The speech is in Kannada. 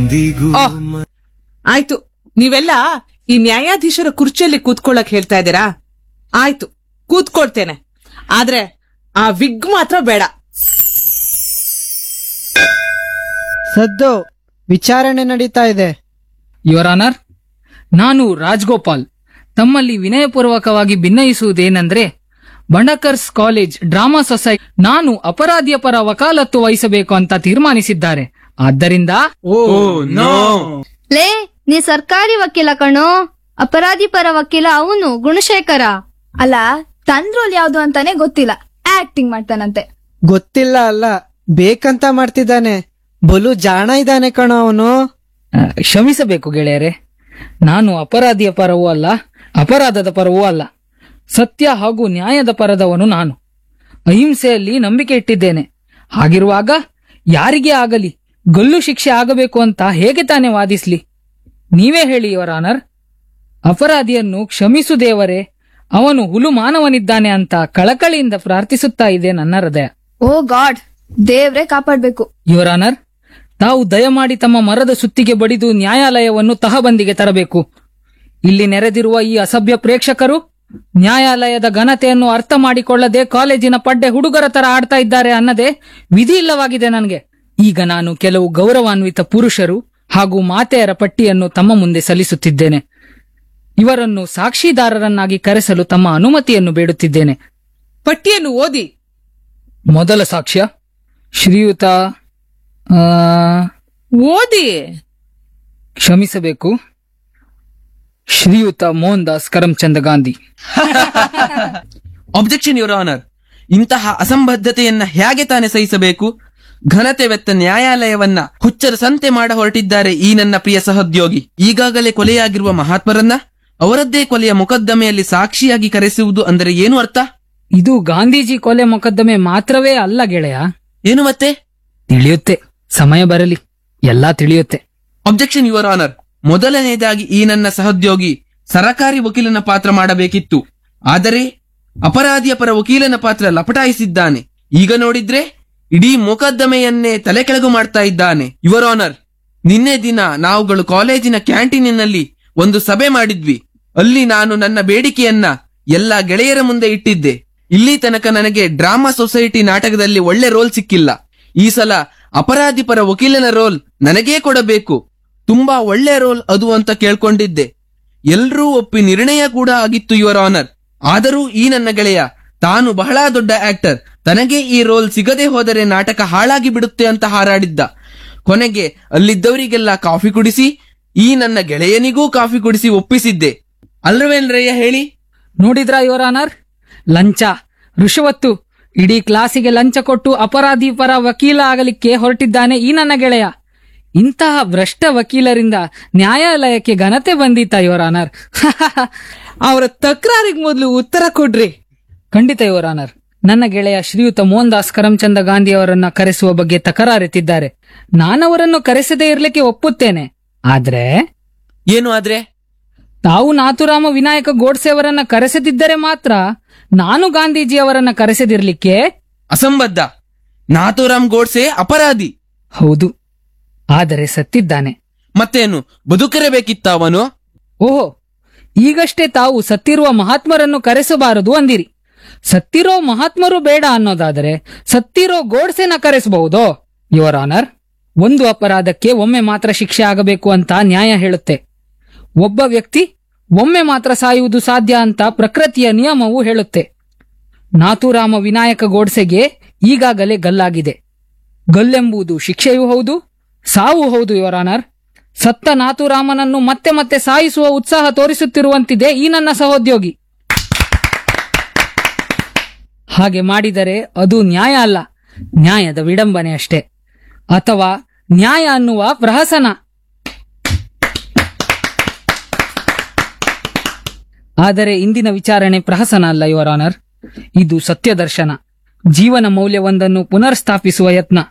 ಎಂದಿಗೂ ಓಹ್. ಆಯ್ತು ನೀವೆಲ್ಲ ಈ ನ್ಯಾಯಾಧೀಶರ ಕುರ್ಚಿಯಲ್ಲಿ ಕೂತ್ಕೊಳ್ಳಕ್ ಹೇಳ್ತಾ ಇದ್ದೀರಾ ಆಯ್ತು ಕೂತ್ಕೊಳ್ತೇನೆ ಆದ್ರೆ ಆ ವಿಗ್ ಮಾತ್ರ ಬೇಡ ಸದ್ದು ವಿಚಾರಣೆ ನಡೀತಾ ಇದೆ ಯುವರ್ ಆನರ್ ನಾನು ರಾಜ್ಗೋಪಾಲ್ ತಮ್ಮಲ್ಲಿ ವಿನಯಪೂರ್ವಕವಾಗಿ ಭಿನ್ನಯಿಸುವುದೇನೆಂದ್ರೆ ಬಂಡಕರ್ಸ್ ಕಾಲೇಜ್ ಡ್ರಾಮಾ ಸೊಸೈಟಿ ನಾನು ಅಪರಾಧಿಯ ಪರ ವಕಾಲತ್ತು ವಹಿಸಬೇಕು ಅಂತ ತೀರ್ಮಾನಿಸಿದ್ದಾರೆ ಆದ್ದರಿಂದ ಲೇ ನೀ ಸರ್ಕಾರಿ ವಕೀಲ ಕಣೋ ಅಪರಾಧಿ ಪರ ವಕೀಲ ಅವನು ಗುಣಶೇಖರ ಅಲ್ಲ ತನ್ ರೋಲ್ ಯಾವ್ದು ಅಂತಾನೆ ಗೊತ್ತಿಲ್ಲ ಆಕ್ಟಿಂಗ್ ಮಾಡ್ತಾನಂತೆ ಗೊತ್ತಿಲ್ಲ ಅಲ್ಲ ಬೇಕಂತ ಮಾಡ್ತಿದ್ದಾನೆ ಬಲು ಜಾಣ ಇದ್ದಾನೆ ಕಣೋ ಅವನು ಆ, ಕ್ಷಮಿಸಬೇಕು ಗೆಳೆಯರೆ ನಾನು ಅಪರಾಧಿಯ ಪರವೂ ಅಲ್ಲ ಅಪರಾಧದ ಪರವೂ ಅಲ್ಲ ಸತ್ಯ ಹಾಗೂ ನ್ಯಾಯದ ಪರದವನು ನಾನು ಅಹಿಂಸೆಯಲ್ಲಿ ನಂಬಿಕೆ ಇಟ್ಟಿದ್ದೇನೆ ಹಾಗಿರುವಾಗ ಯಾರಿಗೇ ಆಗಲಿ ಗಲ್ಲು ಶಿಕ್ಷೆ ಆಗಬೇಕು ಅಂತ ಹೇಗೆ ತಾನೇ ವಾದಿಸ್ಲಿ ನೀವೇ ಹೇಳಿ ಯುವರ್ ಆನರ್ ಅಪರಾಧಿಯನ್ನು ಕ್ಷಮಿಸು ದೇವರೇ ಅವನು ಹುಲು ಮಾನವನಿದ್ದಾನೆ ಅಂತ ಕಳಕಳಿಯಿಂದ ಪ್ರಾರ್ಥಿಸುತ್ತಾ ಇದೆ ನನ್ನ ಹೃದಯ ಓ ಗಾಡ್ ದೇವ್ರೆ ಕಾಪಾಡ್ಬೇಕು ಯುವರ್ ಆನರ್ ತಾವು ದಯಮಾಡಿ ತಮ್ಮ ಮರದ ಸುತ್ತಿಗೆ ಬಡಿದು ನ್ಯಾಯಾಲಯವನ್ನು ತಹಬಂದಿಗೆ ತರಬೇಕು ಇಲ್ಲಿ ನೆರೆದಿರುವ ಈ ಅಸಭ್ಯ ಪ್ರೇಕ್ಷಕರು ನ್ಯಾಯಾಲಯದ ಘನತೆಯನ್ನು ಅರ್ಥ ಮಾಡಿಕೊಳ್ಳದೆ ಕಾಲೇಜಿನ ಪಡ್ಡೆ ಹುಡುಗರ ತರ ಆಡ್ತಾ ಇದ್ದಾರೆ ಅನ್ನದೇ ವಿಧಿ ಇಲ್ಲವಾಗಿದೆ ನನಗೆ ಈಗ ನಾನು ಕೆಲವು ಗೌರವಾನ್ವಿತ ಪುರುಷರು ಹಾಗೂ ಮಾತೆಯರ ಪಟ್ಟಿಯನ್ನು ತಮ್ಮ ಮುಂದೆ ಸಲ್ಲಿಸುತ್ತಿದ್ದೇನೆ ಇವರನ್ನು ಸಾಕ್ಷಿದಾರರನ್ನಾಗಿ ಕರೆಸಲು ತಮ್ಮ ಅನುಮತಿಯನ್ನು ಬೇಡುತ್ತಿದ್ದೇನೆ ಪಟ್ಟಿಯನ್ನು ಓದಿ ಮೊದಲ ಸಾಕ್ಷ್ಯ ಶ್ರೀಯುತ ಆ, ಓದಿ ಕ್ಷಮಿಸಬೇಕು ಶ್ರೀಯುತ Mohan Das Karamchand Gandhi objection your honour ಇಂತಹ ಅಸಂಬದ್ಧತೆಯನ್ನ ಹೇಗೆ ತಾನೇ ಸಹಿಸಬೇಕು ಘನತೆವೆತ್ತ ನ್ಯಾಯಾಲಯವನ್ನ ಹುಚ್ಚರ ಸಂತೆ ಮಾಡ ಹೊರಟಿದ್ದಾರೆ ಈ ನನ್ನ ಪ್ರಿಯ ಸಹೋದ್ಯೋಗಿ ಈಗಾಗಲೇ ಕೊಲೆಯಾಗಿರುವ ಮಹಾತ್ಮರನ್ನ ಅವರದ್ದೇ ಕೊಲೆಯ ಮೊಕದ್ದಮೆಯಲ್ಲಿ ಸಾಕ್ಷಿಯಾಗಿ ಕರೆಸುವುದು ಅಂದರೆ ಏನು ಅರ್ಥ ಇದು ಗಾಂಧೀಜಿ ಕೊಲೆ ಮೊಕದ್ದಮೆ ಮಾತ್ರವೇ ಅಲ್ಲ ಗೆಳೆಯ ಏನು ಮತ್ತೆ ತಿಳಿಯುತ್ತೆ ಸಮಯ ಬರಲಿ ಎಲ್ಲಾ ತಿಳಿಯುತ್ತೆ ಅಬ್ಜೆಕ್ಷನ್ ಯುವರ್ ಆನರ್ ಮೊದಲನೆಯದಾಗಿ ಈ ನನ್ನ ಸಹೋದ್ಯೋಗಿ ಸರಕಾರಿ ವಕೀಲನ ಪಾತ್ರ ಮಾಡಬೇಕಿತ್ತು ಆದರೆ ಅಪರಾಧಿಯ ಪರ ವಕೀಲನ ಪಾತ್ರ ಲಪಟಾಯಿಸಿದ್ದಾನೆ ಈಗ ನೋಡಿದ್ರೆ ಇಡೀ ಮೊಕದ್ದಮೆಯನ್ನೇ ತಲೆ ಕೆಳಗು ಮಾಡ್ತಾ ಇದ್ದಾನೆ ಯುವರ್ ಆನರ್ ನಿನ್ನೆ ದಿನ ನಾವುಗಳು ಕಾಲೇಜಿನ ಕ್ಯಾಂಟೀನಿನಲ್ಲಿ ಒಂದು ಸಭೆ ಮಾಡಿದ್ವಿ ಅಲ್ಲಿ ನಾನು ನನ್ನ ಬೇಡಿಕೆಯನ್ನ ಎಲ್ಲ ಗೆಳೆಯರ ಮುಂದೆ ಇಟ್ಟಿದ್ದೆ ಇಲ್ಲಿ ತನಕ ನನಗೆ ಡ್ರಾಮಾ ಸೊಸೈಟಿ ನಾಟಕದಲ್ಲಿ ಒಳ್ಳೆ ರೋಲ್ ಸಿಕ್ಕಿಲ್ಲ ಈ ಸಲ ಅಪರಾಧಿ ಪರ ವಕೀಲನ ರೋಲ್ ನನಗೇ ಕೊಡಬೇಕು ತುಂಬಾ ಒಳ್ಳೆ ರೋಲ್ ಅದು ಅಂತ ಕೇಳ್ಕೊಂಡಿದ್ದೆ ಎಲ್ರೂ ಒಪ್ಪಿ ನಿರ್ಣಯ ಕೂಡ ಆಗಿತ್ತು ಯುವರ್ ಆನರ್ ಆದರೂ ಈ ನನ್ನ ಗೆಳೆಯ ತಾನು ಬಹಳ ದೊಡ್ಡ ಆಕ್ಟರ್ ತನಗೆ ಈ ರೋಲ್ ಸಿಗದೆ ಹೋದರೆ ನಾಟಕ ಹಾಳಾಗಿ ಬಿಡುತ್ತೆ ಅಂತ ಹಾರಾಡಿದ್ದ ಕೊನೆಗೆ ಅಲ್ಲಿದ್ದವರಿಗೆಲ್ಲ ಕಾಫಿ ಕುಡಿಸಿ ಈ ನನ್ನ ಗೆಳೆಯನಿಗೂ ಕಾಫಿ ಕುಡಿಸಿ ಒಪ್ಪಿಸಿದ್ದೆ ಅಲ್ರವೇನ್ರಯ್ಯ ಹೇಳಿ ನೋಡಿದ್ರಾ ಯುವರ್ ಆನರ್ ಲಂಚ ಋಷವತ್ತು ಇಡೀ ಕ್ಲಾಸಿಗೆ ಲಂಚ ಕೊಟ್ಟು ಅಪರಾಧಿ ಪರ ವಕೀಲ ಆಗಲಿಕ್ಕೆ ಹೊರಟಿದ್ದಾನೆ ಈ ನನ್ನ ಗೆಳೆಯ ಇಂತಹ ಭ್ರಷ್ಟ ವಕೀಲರಿಂದ ನ್ಯಾಯಾಲಯಕ್ಕೆ ಘನತೆ ಬಂದಿತ್ತ ಯುವರ್ ಆನರ್ ಅವರ ತಕರಾರಿಗೆ ಮೊದಲು ಉತ್ತರ ಕೊಡ್ರಿ ಖಂಡಿತ ಯುವರ್ ಆನರ್ ನನ್ನ ಗೆಳೆಯ ಶ್ರೀಯುತ ಮೋಹನ್ ದಾಸ್ ಕರಮ್ಚಂದ ಗಾಂಧಿ ಅವರನ್ನ ಕರೆಸುವ ಬಗ್ಗೆ ತಕರಾರೆತ್ತಿದ್ದಾರೆ ನಾನವರನ್ನು ಕರೆಸದೇ ಇರ್ಲಿಕ್ಕೆ ಒಪ್ಪುತ್ತೇನೆ ಆದ್ರೆ ಏನು ಆದ್ರೆ ತಾವು ನಾಥುರಾಮ ವಿನಾಯಕ ಗೋಡ್ಸೆ ಅವರನ್ನ ಕರೆಸದಿದ್ದರೆ ಮಾತ್ರ ನಾನು ಗಾಂಧೀಜಿಯವರನ್ನ ಕರೆಸದಿರ್ಲಿಕ್ಕೆ ಅಸಂಬದ್ಧ ನಾಥೂರಾಮ್ ಗೋಡ್ಸೆ ಅಪರಾಧಿ ಹೌದು ಆದರೆ ಸತ್ತಿದ್ದಾನೆ ಮತ್ತೇನು ಬದುಕಿರಬೇಕಿತ್ತ ಅವನು ಓಹೋ ಈಗಷ್ಟೇ ತಾವು ಸತ್ತಿರುವ ಮಹಾತ್ಮರನ್ನು ಕರೆಸಬಾರದು ಅಂದಿರಿ ಸತ್ತಿರೋ ಮಹಾತ್ಮರು ಬೇಡ ಅನ್ನೋದಾದರೆ ಸತ್ತಿರೋ ಗೋಡ್ಸೆನ ಕರೆಸಬಹುದೋ ಯುವರ್ ಆನರ್ ಒಂದು ಅಪರಾಧಕ್ಕೆ ಒಮ್ಮೆ ಮಾತ್ರ ಶಿಕ್ಷೆ ಆಗಬೇಕು ಅಂತ ನ್ಯಾಯ ಹೇಳುತ್ತೆ ಒಬ್ಬ ವ್ಯಕ್ತಿ ಒಮ್ಮೆ ಮಾತ್ರ ಸಾಯುವುದು ಸಾಧ್ಯ ಅಂತ ಪ್ರಕೃತಿಯ ನಿಯಮವು ಹೇಳುತ್ತೆ ನಾಥುರಾಮ ವಿನಾಯಕ ಗೋಡ್ಸೆಗೆ ಈಗಾಗಲೇ ಗಲ್ಲಾಗಿದೆ ಗಲ್ಲೆಂಬುದು ಶಿಕ್ಷೆಯೂ ಹೌದು ಸಾವು ಹೌದು ಯುವರ್ ಆನರ್ ಸತ್ತ ನಾಥುರಾಮನನ್ನು ಮತ್ತೆ ಮತ್ತೆ ಸಾಯಿಸುವ ಉತ್ಸಾಹ ತೋರಿಸುತ್ತಿರುವಂತಿದೆ ಈ ನನ್ನ ಸಹೋದ್ಯೋಗಿ ಹಾಗೆ ಮಾಡಿದರೆ ಅದು ನ್ಯಾಯ ಅಲ್ಲ ನ್ಯಾಯದ ವಿಡಂಬನೆ ಅಷ್ಟೇ ಅಥವಾ ನ್ಯಾಯ ಅನ್ನುವ ಪ್ರಹಸನ ಆದರೆ ಇಂದಿನ ವಿಚಾರಣೆ ಪ್ರಹಸನ ಅಲ್ಲ ಯುವರ್ ಆನರ್ ಇದು ಸತ್ಯದರ್ಶನ ಜೀವನ ಮೌಲ್ಯವೊಂದನ್ನು ಪುನರ್ಸ್ಥಾಪಿಸುವ ಯತ್ನ